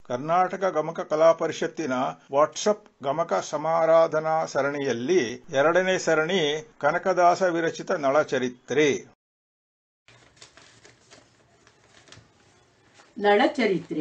ಕರ್ನಾಟಕ ಗಮಕ ಕಲಾ ಪರಿಷತ್ತಿನ ವಾಟ್ಸಪ್ ಗಮಕ ಸಮಾರಾಧನಾ ಸರಣಿಯಲ್ಲಿ ಎರಡನೇ ಸರಣಿ ಕನಕದಾಸ ವಿರಚಿತ ನಳಚರಿತ್ರೆ ನಳಚರಿತ್ರೆ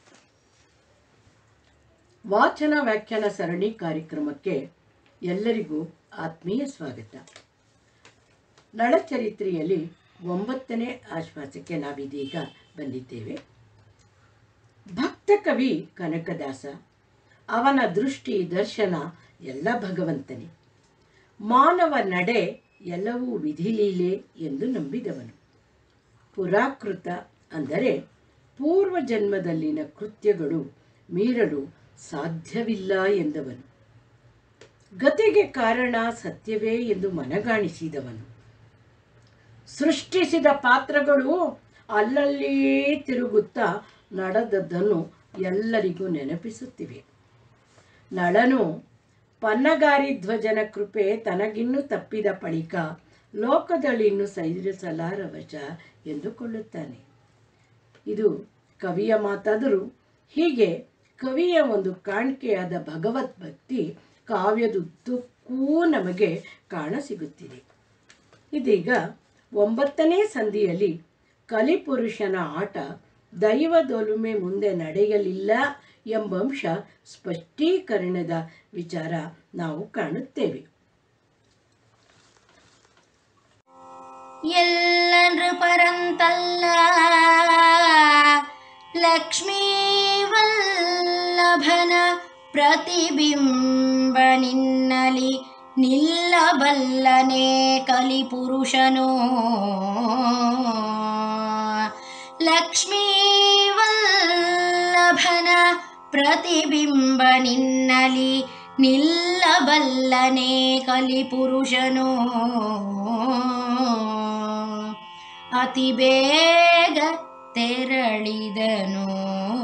ವಾಚನ ವ್ಯಾಖ್ಯಾನ ಸರಣಿ ಕಾರ್ಯಕ್ರಮಕ್ಕೆ ಎಲ್ಲರಿಗೂ ಆತ್ಮೀಯ ಸ್ವಾಗತ ನಳಚರಿತ್ರೆಯಲ್ಲಿ ಒಂಬತ್ತನೇ ಆಶ್ವಾಸಕ್ಕೆ ನಾವಿದೀಗ ಬಂದಿದ್ದೇವೆ ಭಕ್ತ ಕವಿ ಕನಕದಾಸ ಅವನ ದೃಷ್ಟಿ ದರ್ಶನ ಎಲ್ಲ ಭಗವಂತನೇ ಮಾನವ ನಡೆ ಎಲ್ಲವೂ ವಿಧಿಲೀಲೆ ಎಂದು ನಂಬಿದವನು ಪುರಾಕೃತ ಅಂದರೆ ಪೂರ್ವ ಜನ್ಮದಲ್ಲಿನ ಕೃತ್ಯಗಳು ಮೀರಲು ಸಾಧ್ಯವಿಲ್ಲ ಎಂದವನು ಗತಿಗೆ ಕಾರಣ ಸತ್ಯವೇ ಎಂದು ಮನಗಾಣಿಸಿದವನು ಸೃಷ್ಟಿಸಿದ ಪಾತ್ರಗಳು ಅಲ್ಲಲ್ಲಿಯೇ ತಿರುಗುತ್ತಾ ನಡೆದದ್ದನ್ನು ಎಲ್ಲರಿಗೂ ನೆನಪಿಸುತ್ತಿವೆ ನಳನು ಪನ್ನಗಾರಿ ಧ್ವಜನ ಕೃಪೆ ತನಗಿನ್ನೂ ತಪ್ಪಿದ ಬಳಿಕ ಲೋಕದಲ್ಲಿನ್ನು ಸೈರಿಸಲಾರವಶ ಎಂದುಕೊಳ್ಳುತ್ತಾನೆ ಇದು ಕವಿಯ ಮಾತಾದರೂ ಹೀಗೆ ಕವಿಯ ಒಂದು ಕಾಣಿಕೆಯಾದ ಭಗವತ್ ಭಕ್ತಿ ಕಾವ್ಯದುದ್ದಕ್ಕೂ ನಮಗೆ ಕಾಣಸಿಗುತ್ತಿದೆ ಇದೀಗ ಒಂಬತ್ತನೇ ಸಂಧಿಯಲ್ಲಿ ಕಲಿಪುರುಷನ ಆಟ ದೈವದೊಲುಮೆ ಮುಂದೆ ನಡೆಯಲಿಲ್ಲ ಎಂಬಂಶ ಸ್ಪಷ್ಟೀಕರಣದ ವಿಚಾರ ನಾವು ಕಾಣುತ್ತೇವೆ ಎಲ್ಲಂದ್ರ ಪರಂತಲ್ಲ ಲಕ್ಷ್ಮೀ ವಲ್ಲಭನ ಪ್ರತಿಬಿಂಬ ನಿನ್ನಲಿ ನಿಲ್ಲಬಲ್ಲನೆ ಕಲಿಪುರುಷನು ಲಕ್ಷ್ಮೀ ವಲ್ಲಭನ ಪ್ರತಿಬಿಂಬ ನಿನ್ನಲಿ ನಿಲ್ಲಬಲ್ಲನೆ ಕಲಿಪುರುಷನು ಅತಿ ಬೇಗ ತೆರಳಿದನು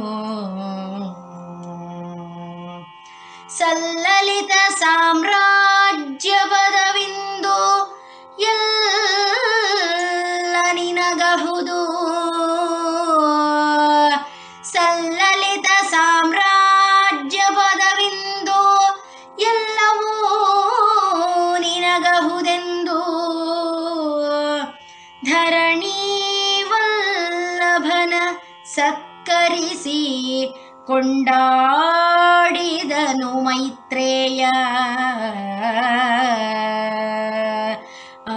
ಸಲ್ಲಲಿತ ಸಾಮ್ರಾಜ್ಯ ಪದವಿಂದು ಎಲ್ಲ ನಿನಗಹುದು ಸಲ್ಲಲಿತ ಸಾಮ್ರಾಜ್ಯ ಪದವಿಂದು ಎಲ್ಲವೂ ನಿನಗಹುದೆಂದು ಧರಣಿ ವಲ್ಲಭನ ಸತ್ಕರಿಸಿ ಕೊಂಡಾಡಿದನು ಮೈತ್ರೇಯ ಆ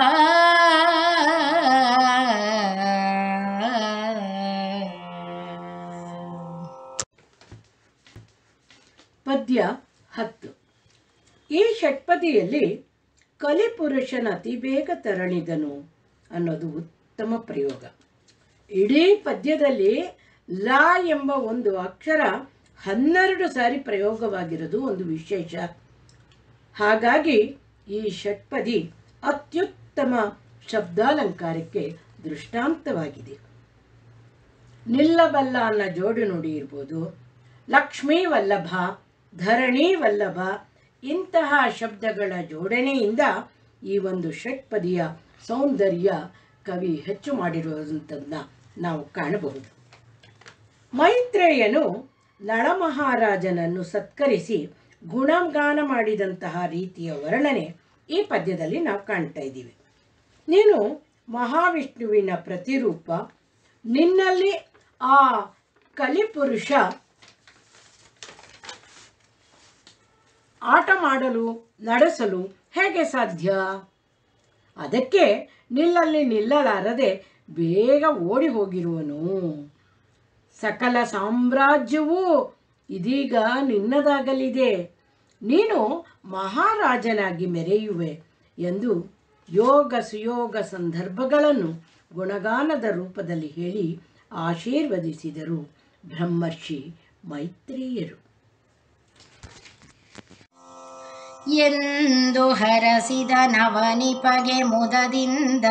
ಪದ್ಯ ಹತ್ತು ಈ ಷಟ್ಪದಿಯಲ್ಲಿ ಕಲಿಪುರುಷನ ಅತಿ ಬೇಗ ತರಣಿದನು ಅನ್ನೋದು ಉತ್ತಮ ಪ್ರಯೋಗ ಇಡೀ ಪದ್ಯದಲ್ಲಿ ಲಾ ಎಂಬ ಒಂದು ಅಕ್ಷರ ಹನ್ನೆರಡು ಸಾರಿ ಪ್ರಯೋಗವಾಗಿರೋದು ಒಂದು ವಿಶೇಷ ಹಾಗಾಗಿ ಈ ಷಟ್ಪದಿ ಅತ್ಯುತ್ತಮ ಶಬ್ದಾಲಂಕಾರಕ್ಕೆ ದೃಷ್ಟಾಂತವಾಗಿದೆ ನಿಲ್ಲಬಲ್ಲ ಅನ್ನೋ ಜೋಡು ನುಡಿ ಇರ್ಬೋದು ಲಕ್ಷ್ಮೀ ವಲ್ಲಭ ಧರಣಿ ವಲ್ಲಭ ಇಂತಹ ಶಬ್ದಗಳ ಜೋಡಣೆಯಿಂದ ಈ ಒಂದು ಷಟ್ಪದಿಯ ಸೌಂದರ್ಯ ಕವಿ ಹೆಚ್ಚು ಮಾಡಿರುವಂಥದ್ದನ್ನ ನಾವು ಕಾಣಬಹುದು ಮೈತ್ರೇಯನು ನಳಮಹಾರಾಜನನ್ನು ಸತ್ಕರಿಸಿ ಗುಣಗಾನ ಮಾಡಿದಂತಹ ರೀತಿಯ ವರ್ಣನೆ ಈ ಪದ್ಯದಲ್ಲಿ ನಾವು ಕಾಣ್ತಾ ಇದ್ದೀವಿ ನೀನು ಮಹಾವಿಷ್ಣುವಿನ ಪ್ರತಿರೂಪ ನಿನ್ನಲ್ಲಿ ಆ ಕಲಿಪುರುಷ ಆಟ ಮಾಡಲು ನಡೆಸಲು ಹೇಗೆ ಸಾಧ್ಯ ಅದಕ್ಕೆ ನಿಲ್ಲಲ್ಲಿ ನಿಲ್ಲಲಾರದೆ ಬೇಗ ಓಡಿ ಹೋಗಿರುವನು ಸಕಲ ಸಾಮ್ರಾಜ್ಯವೂ ಇದೀಗ ನಿನ್ನದಾಗಲಿದೆ ನೀನು ಮಹಾರಾಜನಾಗಿ ಮೆರೆಯುವೆ ಎಂದು ಯೋಗ ಸುಯೋಗ ಸಂದರ್ಭಗಳನ್ನು ಗುಣಗಾನದ ರೂಪದಲ್ಲಿ ಹೇಳಿ ಆಶೀರ್ವದಿಸಿದರು ಬ್ರಹ್ಮರ್ಷಿ ಮೈತ್ರೇಯರು ಎಂದು ಹರಸಿದ ನವನಿಪಗೆ ಮುದದಿಂದ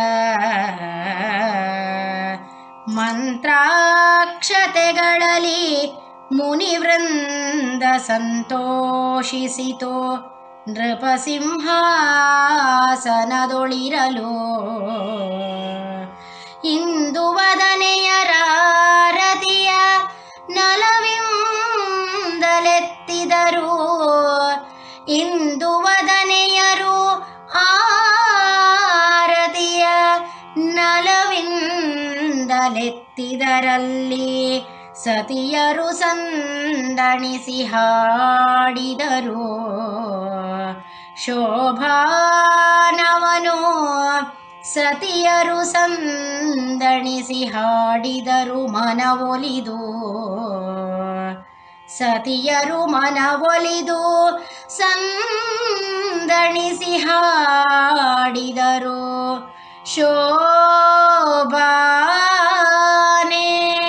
ಮಂತ್ರಾಕ್ಷತೆಗಳಲ್ಲಿ ಮುನಿವೃಂದ ಸಂತೋಷಿಸಿತು ನೃಪಸಿಂಹಾಸನದೊಳಿರಲು ಇಂದು ವದನೆಯ ರಾರತಿಯ ನಲವಿಂ ಇದರಲ್ಲಿ ಸತಿಯರು ಸಂದಣಿಸಿ ಹಾಡಿದರು ಶೋಭಾನವನು ಸತಿಯರು ಸಂದಣಿಸಿ ಹಾಡಿದರು ಮನವೊಲಿದು ಸತಿಯರು ಮನವೊಲಿದು ಸಂದಣಿಸಿ ಹಾಡಿದರು ಶೋಭಾನೆ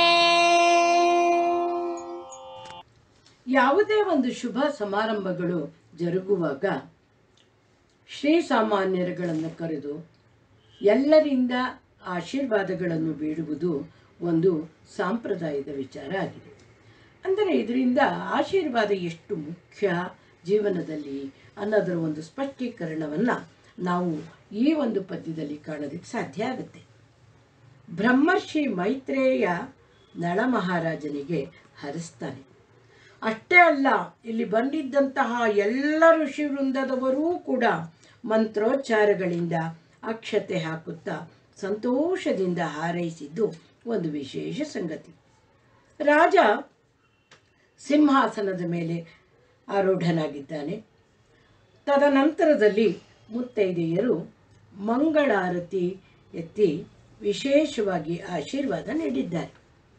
ಯಾವುದೇ ಒಂದು ಶುಭ ಸಮಾರಂಭಗಳು ಜರುಗುವಾಗ ಶ್ರೀಸಾಮಾನ್ಯರುಗಳನ್ನು ಕರೆದು ಎಲ್ಲರಿಂದ ಆಶೀರ್ವಾದಗಳನ್ನು ಬೇಡುವುದು ಒಂದು ಸಾಂಪ್ರದಾಯದ ವಿಚಾರ ಆಗಿದೆ ಅಂದರೆ ಇದರಿಂದ ಆಶೀರ್ವಾದ ಎಷ್ಟು ಮುಖ್ಯ ಜೀವನದಲ್ಲಿ ಅನ್ನೋದರ ಒಂದು ಸ್ಪಷ್ಟೀಕರಣವನ್ನು ನಾವು ಈ ಒಂದು ಪದ್ಯದಲ್ಲಿ ಕಾಣೋದಕ್ಕೆ ಸಾಧ್ಯ ಆಗುತ್ತೆ ಬ್ರಹ್ಮರ್ಷಿ ಮೈತ್ರೇಯ ನಳ ಮಹಾರಾಜನಿಗೆ ಹರಿಸ್ತಾನೆ ಅಷ್ಟೇ ಅಲ್ಲ ಇಲ್ಲಿ ಬಂದಿದ್ದಂತಹ ಎಲ್ಲ ಋಷಿ ವೃಂದದವರೂ ಕೂಡ ಮಂತ್ರೋಚ್ಚಾರಗಳಿಂದ ಅಕ್ಷತೆ ಹಾಕುತ್ತಾ ಸಂತೋಷದಿಂದ ಹಾರೈಸಿದ್ದು ಒಂದು ವಿಶೇಷ ಸಂಗತಿ ರಾಜ ಸಿಂಹಾಸನದ ಮೇಲೆ ಆರೂಢನಾಗಿದ್ದಾನೆ ತದನಂತರದಲ್ಲಿ ಮುತ್ತೈದೆಯರು ಮಂಗಳಾರತಿ ಎತ್ತಿ ವಿಶೇಷವಾಗಿ ಆಶೀರ್ವಾದ ನೀಡಿದ್ದಾರೆ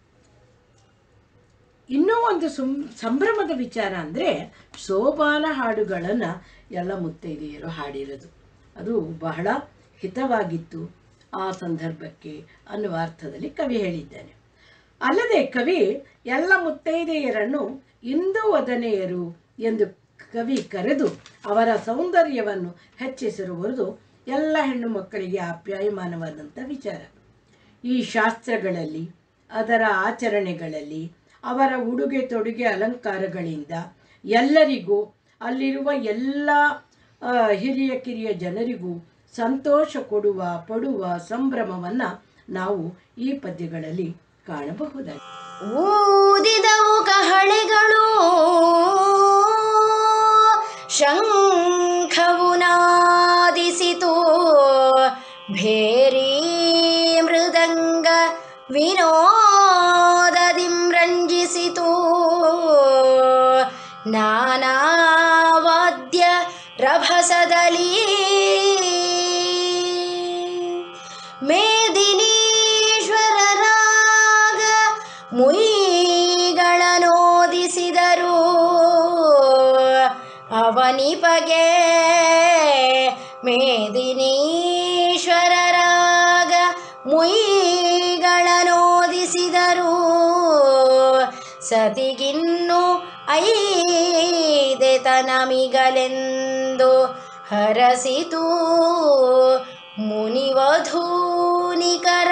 ಇನ್ನೂ ಒಂದು ಸುಂ ಸಂಭ್ರಮದ ವಿಚಾರ ಅಂದರೆ ಸೋಪಾನ ಹಾಡುಗಳನ್ನು ಎಲ್ಲ ಮುತ್ತೈದೆಯರು ಹಾಡಿರೋದು ಅದು ಬಹಳ ಹಿತವಾಗಿತ್ತು ಆ ಸಂದರ್ಭಕ್ಕೆ ಅನ್ನುವ ಅರ್ಥದಲ್ಲಿ ಕವಿ ಹೇಳಿದ್ದಾನೆ ಅಲ್ಲದೆ ಕವಿ ಎಲ್ಲ ಮುತ್ತೈದೆಯರನ್ನು ಇಂದು ವದನೆಯರು ಎಂದು ಕವಿ ಕರೆದು ಅವರ ಸೌಂದರ್ಯವನ್ನು ಹೆಚ್ಚಿಸಿರುವುದು ಎಲ್ಲ ಹೆಣ್ಣು ಮಕ್ಕಳಿಗೆ ಆಪ್ಯಾಯಮಾನವಾದಂಥ ವಿಚಾರ ಈ ಶಾಸ್ತ್ರಗಳಲ್ಲಿ ಅದರ ಆಚರಣೆಗಳಲ್ಲಿ ಅವರ ಉಡುಗೆ ತೊಡುಗೆ ಅಲಂಕಾರಗಳಿಂದ ಎಲ್ಲರಿಗೂ ಅಲ್ಲಿರುವ ಎಲ್ಲ ಆ, ಹಿರಿಯ ಕಿರಿಯ ಜನರಿಗೂ ಸಂತೋಷ ಕೊಡುವ ಪಡುವ ಸಂಭ್ರಮವನ್ನು ನಾವು ಈ ಪದ್ಯಗಳಲ್ಲಿ ಕಾಣಬಹುದಾಗಿದೆ ಊದಿದವು ಕಹಳೆಗಳು ಶಂಖವು ನಾದಿಸಿತು ಭೇರಿ ಮೃದಂಗ ವಿನೋದದಿಂ ರಂಜಿಸಿತು ನಾನಾವಾದ್ಯ ರಭಸದಲ್ಲಿ ಮೇದಿನೀಶ್ವರ ರಾಗ ಮುಯಿಗಳನೋದಿಸಿದರು ಅವನಿಪಗೆ ಮೇದಿನೀಶ್ವರ ರಾಗ ಮುಯಿಗಳನೋದಿಸಿದರು ಸತಿಗಿನ್ನು ಐದೆ ತನಮಿಗಲೆಂದು ಹರಸಿತು ಮುನಿವಧೂನಿಕರ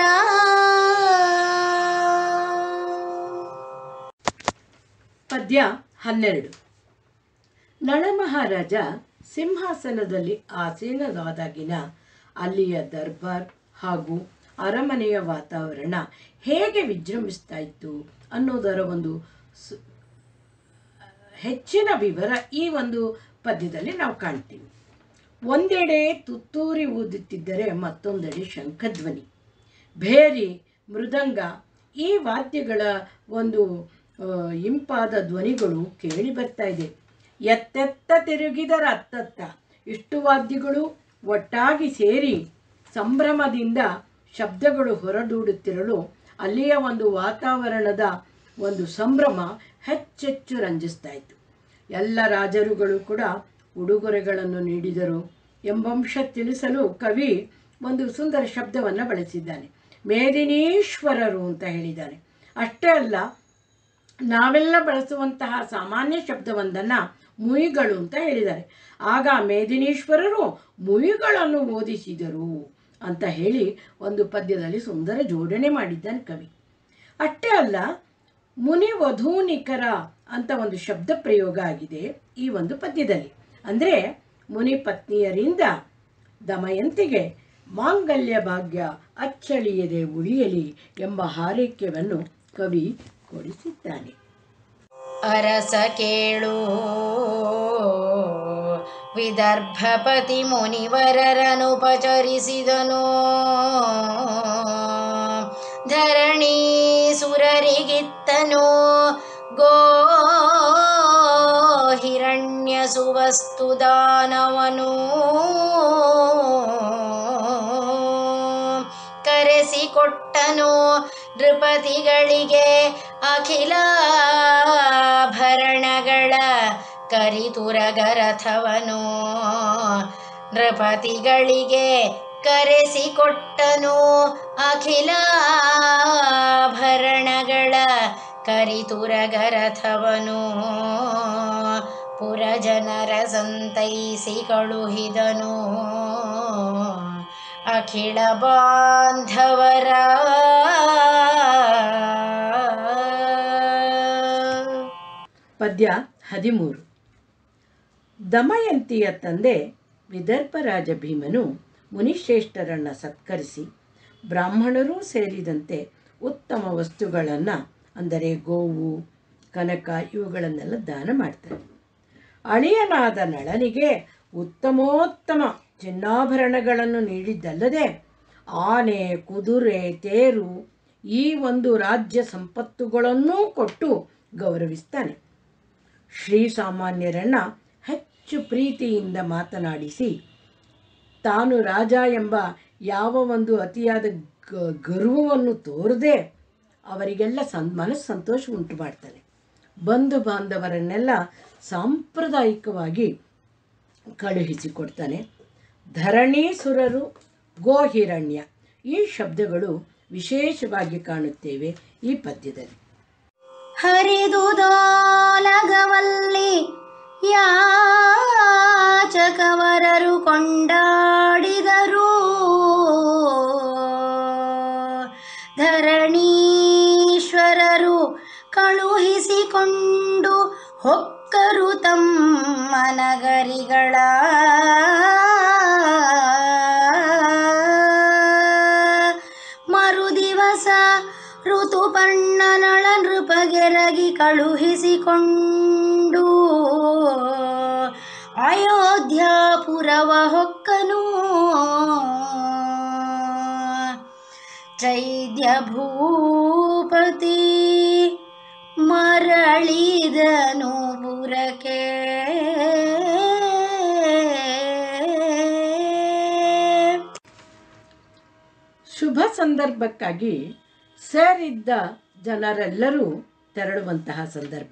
ಪದ್ಯ ಹನ್ನೆರಡು ನಳಮಹಾರಾಜ ಸಿಂಹಾಸನದಲ್ಲಿ ಆಸೀನರಾದಾಗಿನ ಅಲ್ಲಿಯ ದರ್ಬಾರ್ ಹಾಗೂ ಅರಮನೆಯ ವಾತಾವರಣ ಹೇಗೆ ವಿಜೃಂಭಿಸ್ತಾ ಇತ್ತು ಅನ್ನೋದರ ಒಂದು ಸ- ಹೆಚ್ಚಿನ ವಿವರ ಈ ಒಂದು ಪದ್ಯದಲ್ಲಿ ನಾವು ಕಾಣ್ತೀವಿ ಒಂದೆಡೆ ತುತ್ತೂರಿ ಊದುತ್ತಿದ್ದರೆ ಮತ್ತೊಂದೆಡೆ ಶಂಖಧ್ವನಿ ಭೇರಿ ಮೃದಂಗ ಈ ವಾದ್ಯಗಳ ಒಂದು ಆ, ಇಂಪಾದ ಧ್ವನಿಗಳು ಕೇಳಿ ಬರ್ತಾ ಇದೆ ಎತ್ತೆತ್ತ ತಿರುಗಿದರ ಅತ್ತತ್ತ ಇಷ್ಟು ವಾದ್ಯಗಳು ಒಟ್ಟಾಗಿ ಸೇರಿ ಸಂಭ್ರಮದಿಂದ ಶಬ್ದಗಳು ಹೊರಡೂಡುತ್ತಿರಲು ಅಲ್ಲಿಯ ಒಂದು ವಾತಾವರಣದ ಒಂದು ಸಂಭ್ರಮ ಹೆಚ್ಚೆಚ್ಚು ರಂಜಿಸ್ತಾ ಇತ್ತು ಎಲ್ಲ ರಾಜರುಗಳು ಕೂಡ ಉಡುಗೊರೆಗಳನ್ನು ನೀಡಿದರು ಎಂಬಂಶ ತಿಳಿಸಲು ಕವಿ ಒಂದು ಸುಂದರ ಶಬ್ದವನ್ನು ಬಳಸಿದ್ದಾನೆ ಮೇದಿನೀಶ್ವರರು ಅಂತ ಹೇಳಿದ್ದಾನೆ ಅಷ್ಟೇ ಅಲ್ಲ ನಾವೆಲ್ಲ ಬಳಸುವಂತಹ ಸಾಮಾನ್ಯ ಶಬ್ದವೊಂದನ್ನು ಮುಯಿಗಳು ಅಂತ ಹೇಳಿದ್ದಾರೆ ಆಗ ಮೇದಿನೀಶ್ವರರು ಮುಯಿಗಳನ್ನು ಓದಿಸಿದರು ಅಂತ ಹೇಳಿ ಒಂದು ಪದ್ಯದಲ್ಲಿ ಸುಂದರ ಜೋಡಣೆ ಮಾಡಿದ್ದಾನೆ ಕವಿ ಅಷ್ಟೇ ಅಲ್ಲ ಮುನಿ ವಧೂನಿಕರ ಅಂತ ಒಂದು ಶಬ್ದ ಪ್ರಯೋಗ ಆಗಿದೆ ಈ ಒಂದು ಪದ್ಯದಲ್ಲಿ ಅಂದರೆ ಮುನಿ ಪತ್ನಿಯರಿಂದ ದಮಯಂತಿಗೆ ಮಾಂಗಲ್ಯ ಭಾಗ್ಯ ಅಚ್ಚಳಿಯದೆ ಉಳಿಯಲಿ ಎಂಬ ಹಾರೈಕೆಯನ್ನು ಕವಿ ಕೊಡಿಸಿದ್ದಾನೆ ಅರಸ ಕೇಳು ವಿದರ್ಭಪತಿ ಮುನಿವರರನುಪಚರಿಸಿದನು ಧರಣಿ ಸುರರಿಗಿತ್ತನು ಗೋ ಹಿರಣ್ಯ ಸುವಸ್ತು ದಾನವನು ಕರೆಸಿಕೊಟ್ಟನು ನೃಪತಿಗಳಿಗೆ ಅಖಿಲಾಭರಣಗಳ ಕರಿತುರಗರಥವನು ನೃಪತಿಗಳಿಗೆ ಕರೆಸಿಕೊಟ್ಟನು ಅಖಿಲಾಭರಣಗಳ ಕರಿತುರಗರಥವನು ಪುರಜನರ ಸಂತೈಸಿ ಕಳುಹಿದನು ಅಖಿಳ ಬಾಂಧವರ ಪದ್ಯ ಹದಿಮೂರು ದಮಯಂತಿಯ ತಂದೆ ವಿದರ್ಭರಾಜ ಭೀಮನು ಮುನಿಶ್ರೇಷ್ಠರನ್ನು ಸತ್ಕರಿಸಿ ಬ್ರಾಹ್ಮಣರೂ ಸೇರಿದಂತೆ ಉತ್ತಮ ವಸ್ತುಗಳನ್ನು ಅಂದರೆ ಗೋವು ಕನಕ ಇವುಗಳನ್ನೆಲ್ಲ ದಾನ ಮಾಡ್ತಾರೆ ಅಳಿಯನಾದ ನಳನಿಗೆ ಉತ್ತಮೋತ್ತಮ ಚಿನ್ನಾಭರಣಗಳನ್ನು ನೀಡಿದ್ದಲ್ಲದೆ ಆನೆ ಕುದುರೆ ತೇರು ಈ ಒಂದು ರಾಜ್ಯ ಸಂಪತ್ತುಗಳನ್ನೂ ಕೊಟ್ಟು ಗೌರವಿಸ್ತಾನೆ ಶ್ರೀಸಾಮಾನ್ಯರನ್ನು ಹೆಚ್ಚು ಪ್ರೀತಿಯಿಂದ ಮಾತನಾಡಿಸಿ ತಾನು ರಾಜ ಎಂಬ ಯಾವ ಒಂದು ಅತಿಯಾದ ಗ- ಗರ್ವವನ್ನು ತೋರದೆ ಅವರಿಗೆಲ್ಲ ಸಂ ಮನಸ್ಸು ಸಂತೋಷ ಉಂಟು ಮಾಡ್ತಾನೆ ಬಂಧು ಬಾಂಧವರನ್ನೆಲ್ಲ ಸಾಂಪ್ರದಾಯಿಕವಾಗಿ ಕಳುಹಿಸಿಕೊಡ್ತಾನೆ ಧರಣೀಸುರರು ಗೋಹಿರಣ್ಯ ಈ ಶಬ್ದಗಳು ವಿಶೇಷವಾಗಿ ಕಾಣುತ್ತೇವೆ ಈ ಪದ್ಯದಲ್ಲಿ ಹರಿದುದೋಲಗವಲ್ಲಿ ಯಾಚಕವರರು ಕೊಂಡಾಡಿದರು ಧರಣೀಶ್ವರರು ಕಳುಹಿಸಿಕೊಂಡು ಹೊಕ್ಕರು ತಮ್ಮ ನಗರಿಗಳ ಮರುದಿವಸ ಋತುಪರ್ಣನಳ ನೃಪಗೆರಗಿ ಕಳುಹಿಸಿಕೊಂಡು ಅಯೋಧ್ಯಾಪುರವ ಹೊಕ್ಕನು ಚೈದ್ಯ ಭೂಪತಿ ಮರಳಿದನು ಪುರಕ್ಕೆ ಶುಭ ಸಂದರ್ಭಕ್ಕಾಗಿ ಸೇರಿದ್ದ ಜನರೆಲ್ಲರೂ ತೆರಳುವಂತಹ ಸಂದರ್ಭ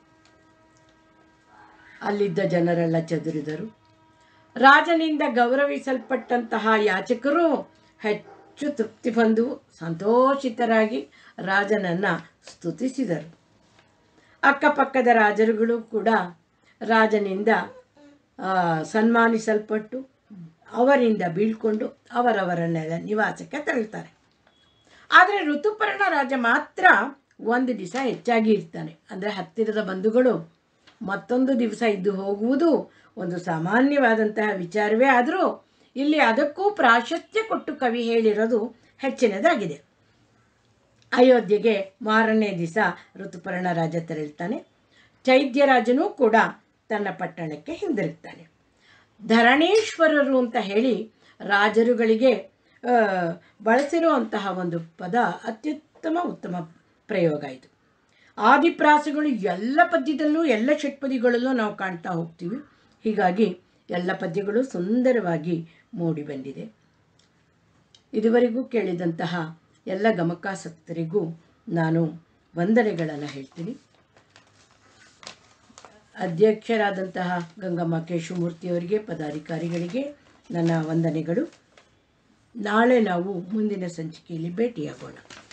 ಅಲ್ಲಿದ್ದ ಜನರೆಲ್ಲ ಚದುರಿದರು ರಾಜನಿಂದ ಗೌರವಿಸಲ್ಪಟ್ಟಂತಹ ಯಾಚಕರು ಹೆಚ್ಚು ತೃಪ್ತಿ ಹೊಂದು ಸಂತೋಷಿತರಾಗಿ ರಾಜನನ್ನು ಸ್ತುತಿಸಿದರು ಅಕ್ಕಪಕ್ಕದ ರಾಜರುಗಳು ಕೂಡ ರಾಜನಿಂದ ಆ, ಸನ್ಮಾನಿಸಲ್ಪಟ್ಟು ಅವರಿಂದ ಬೀಳ್ಕೊಂಡು ಅವರವರನ್ನೆಲ್ಲ ನಿವಾಸಕ್ಕೆ ತೆರಳ್ತಾರೆ ಆದರೆ ಋತುಪರ್ಣ ರಾಜ ಮಾತ್ರ ಒಂದು ದಿವಸ ಹೆಚ್ಚಾಗಿ ಇರ್ತಾನೆ ಅಂದರೆ ಹತ್ತಿರದ ಬಂಧುಗಳು ಮತ್ತೊಂದು ದಿವಸ ಇದ್ದು ಹೋಗುವುದು ಒಂದು ಸಾಮಾನ್ಯವಾದಂತಹ ವಿಚಾರವೇ ಆದರೂ ಇಲ್ಲಿ ಅದಕ್ಕೂ ಪ್ರಾಶಸ್ತ್ಯ ಕೊಟ್ಟು ಕವಿ ಹೇಳಿರೋದು ಹೆಚ್ಚಿನದಾಗಿದೆ ಅಯೋಧ್ಯೆಗೆ ಮಾರನೇ ದಿವಸ ಋತುಪರ್ಣ ರಾಜ ತೆರಳ್ತಾನೆ ಚೈದ್ಯರಾಜನೂ ಕೂಡ ತನ್ನ ಪಟ್ಟಣಕ್ಕೆ ಹಿಂದಿರುಗ್ತಾನೆ ಧರಣೇಶ್ವರರು ಅಂತ ಹೇಳಿ ರಾಜರುಗಳಿಗೆ ಆ, ಬಳಸಿರುವಂತಹ ಒಂದು ಪದ ಅತ್ಯುತ್ತಮ ಉತ್ತಮ ಪ್ರಯೋಗ ಇದು ಆದಿಪ್ರಾಸಗಳು ಎಲ್ಲ ಪದ್ಯದಲ್ಲೂ ಎಲ್ಲ ಷಟ್ಪದಿಗಳಲ್ಲೂ ನಾವು ಕಾಣ್ತಾ ಹೋಗ್ತೀವಿ ಹೀಗಾಗಿ ಎಲ್ಲ ಪದ್ಯಗಳು ಸುಂದರವಾಗಿ ಮೂಡಿ ಬಂದಿದೆ ಇದುವರೆಗೂ ಕೇಳಿದಂತಹ ಎಲ್ಲ ಗಮಕಾಸಕ್ತರಿಗೂ ನಾನು ವಂದನೆಗಳನ್ನು ಹೇಳ್ತೀನಿ ಅಧ್ಯಕ್ಷರಾದಂತಹ ಗಂಗಮ್ಮ ಕೇಶವಮೂರ್ತಿಯವರಿಗೆ ಪದಾಧಿಕಾರಿಗಳಿಗೆ ನನ್ನ ವಂದನೆಗಳು ನಾಳೆ ನಾವು ಮುಂದಿನ ಸಂಚಿಕೆಯಲ್ಲಿ ಭೇಟಿಯಾಗೋಣ